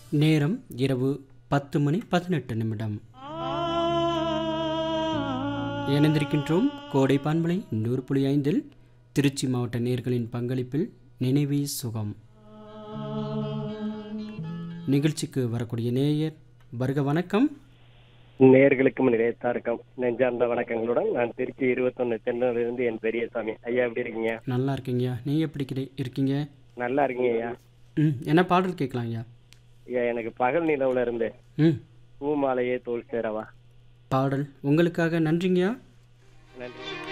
நேரம் இரவு பத்து மணி பதினெட்டு நிமிடம் இணைந்திருக்கின்றோம் கோடை பான்மலை நூறு புள்ளி ஐந்தில் திருச்சி மாவட்ட நேர்களின் பங்களிப்பில் நினைவே சுகம் நிகழ்ச்சிக்கு வரக்கூடிய நேயர் வருக வணக்கம் நேர்களுக்கும் நிலையத்தாருக்கும் நெஞ்சார்ந்த வணக்கங்களுடன் நான் திருச்சி இருபத்தொன்னு தென்னூரிலிருந்து என் பெரியசாமி ஐயா எப்படி இருக்கீங்க நல்லா இருக்கீங்கய்யா நீங்கள் எப்படி கிட- இருக்கீங்க நல்லா இருக்கீங்க ஐயா ம் என்ன பாடல் கேட்கலாம் ஐயா ஐயா எனக்கு பகல் நிலவுல இருந்து ம் பூமாலையே தோல் சேரவா பாடல் உங்களுக்காக நன்றிங்கய்யா நன்றி